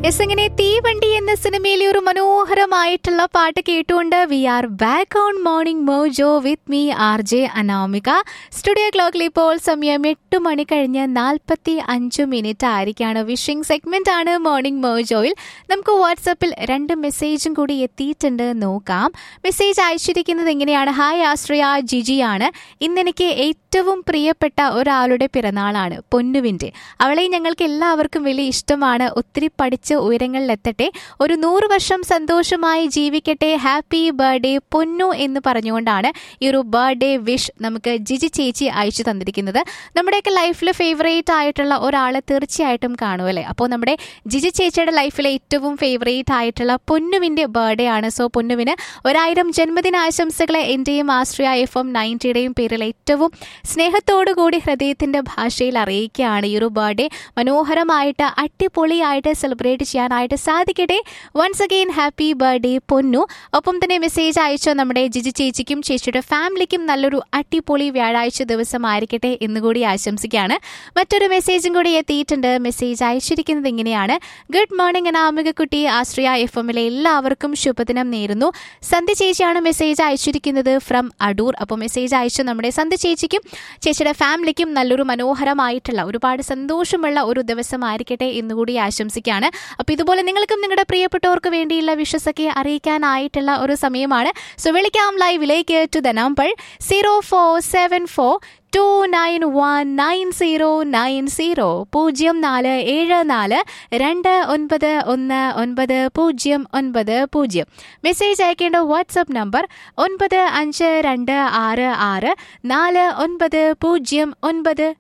yes അങ്ങനെ തീവണ്ടി എന്ന സിനിമയിലെ ഒരു മനോഹരമായിട്ടുള്ള പാട്ട് കേട്ടുകൊണ്ട് we are back on morning mojo with me R J Anamika studio ക്ലോക്കിൽ ഇപ്പോൾ സമയം എട്ട് മണി കഴിഞ്ഞ് നാൽപ്പത്തി അഞ്ച് മിനിറ്റ് ആയിരിക്കാണ് വിഷിംഗ് സെഗ്മെന്റ് ആണ് മോർണിംഗ് മോജോയിൽ നമുക്ക് വാട്സപ്പിൽ രണ്ട് മെസ്സേജും കൂടി എത്തിയിട്ടുണ്ട് നോക്കാം മെസ്സേജ് അയച്ചിരിക്കുന്നത് എങ്ങനെയാണ് ഹായ് ആശ്രയ ജിജിയാണ് ഇന്നെനിക്ക് ഏറ്റവും പ്രിയപ്പെട്ട ഒരാളുടെ പിറന്നാളാണ് പൊന്നുവിൻ്റെ അവളെ ഞങ്ങൾക്ക് എല്ലാവർക്കും വലിയ ഇഷ്ടമാണ് ഒത്തിരി പഠിച്ച് ഉയരങ്ങളിലെത്തട്ടെ ഒരു നൂറ് വർഷം സന്തോഷമായി ജീവിക്കട്ടെ ഹാപ്പി ബർത്ത്ഡേ പൊന്നു എന്ന് പറഞ്ഞുകൊണ്ടാണ് ഈ ഒരു ബർത്ത്ഡേ വിഷ് നമുക്ക് ജിജി ചേച്ചി അയച്ചു തന്നിരിക്കുന്നത് നമ്മുടെയൊക്കെ ലൈഫിൽ ഫേവറേറ്റ് ആയിട്ടുള്ള ഒരാൾ തീർച്ചയായിട്ടും കാണുമല്ലേ അപ്പോൾ നമ്മുടെ ജിജി ചേച്ചിയുടെ ലൈഫിലെ ഏറ്റവും ഫേവറേറ്റ് ആയിട്ടുള്ള പൊന്നുവിൻ്റെ ബർത്ത്ഡേ ആണ് സോ പൊന്നുവിന് ഒരായിരം ജന്മദിനാശംസകളെ എൻ്റെയും ആശ്രയ എഫ് എം നയൻറ്റിയുടെയും പേരിൽ ഏറ്റവും സ്നേഹത്തോടു കൂടി ഹൃദയത്തിൻ്റെ ഭാഷയിൽ അറിയിക്കുകയാണ് ഈ ഒരു ബർത്ത്ഡേ മനോഹരമായിട്ട് അടിപൊളിയായിട്ട് സെലിബ്രേറ്റ് ചെയ്യാനായിട്ട് സാധിക്കട്ടെ വൺസ് അഗെയിൻ ഹാപ്പി ബർത്ത്ഡേ പൊന്നു ഒപ്പം തന്നെ മെസ്സേജ് അയച്ച നമ്മുടെ ജിജി ചേച്ചിക്കും ചേച്ചിയുടെ ഫാമിലിക്കും നല്ലൊരു അടിപൊളി വ്യാഴാഴ്ച ദിവസമായിരിക്കട്ടെ എന്നുകൂടി ആശംസിക്കുകയാണ് മറ്റൊരു മെസ്സേജും കൂടി എത്തിയിട്ടുണ്ട് മെസ്സേജ് അയച്ചിരിക്കുന്നത് ഇങ്ങനെയാണ് ഗുഡ് മോർണിംഗ് അനാമിക കുട്ടി ആശ്രയ എഫ് എമ്മിലെ എല്ലാവർക്കും ശുഭദിനം നേരുന്നു സന്ധ്യ ചേച്ചിയാണ് മെസ്സേജ് അയച്ചിരിക്കുന്നത് ഫ്രം അടൂർ അപ്പോൾ മെസ്സേജ് അയച്ചു നമ്മുടെ സന്ധ്യ ചേച്ചിക്കും ചേച്ചിയുടെ ഫാമിലിക്കും നല്ലൊരു മനോഹരമായിട്ടുള്ള ഒരുപാട് സന്തോഷമുള്ള ഒരു ദിവസമായിരിക്കട്ടെ എന്നുകൂടി ആശംസിക്കുകയാണ് അപ്പോൾ ഇതുപോലെ നിങ്ങൾക്കും നിങ്ങളുടെ പ്രിയപ്പെട്ടവർക്ക് വേണ്ടിയുള്ള വിഷസൊക്കെ അറിയിക്കാനായിട്ടുള്ള ഒരു സമയമാണ് സോ വിളിക്കാം ലൈവിലേക്ക് to the number zero four seven four two nine one nine zero nine zero പൂജ്യം നാല് ഏഴ് നാല് രണ്ട് ഒൻപത് ഒന്ന് ഒൻപത് പൂജ്യം ഒൻപത് പൂജ്യം മെസ്സേജ് അയക്കേണ്ട വാട്സപ്പ് നമ്പർ ഒൻപത് അഞ്ച് രണ്ട് ആറ് ആറ് നാല് ഒൻപത് പൂജ്യം ഒൻപത്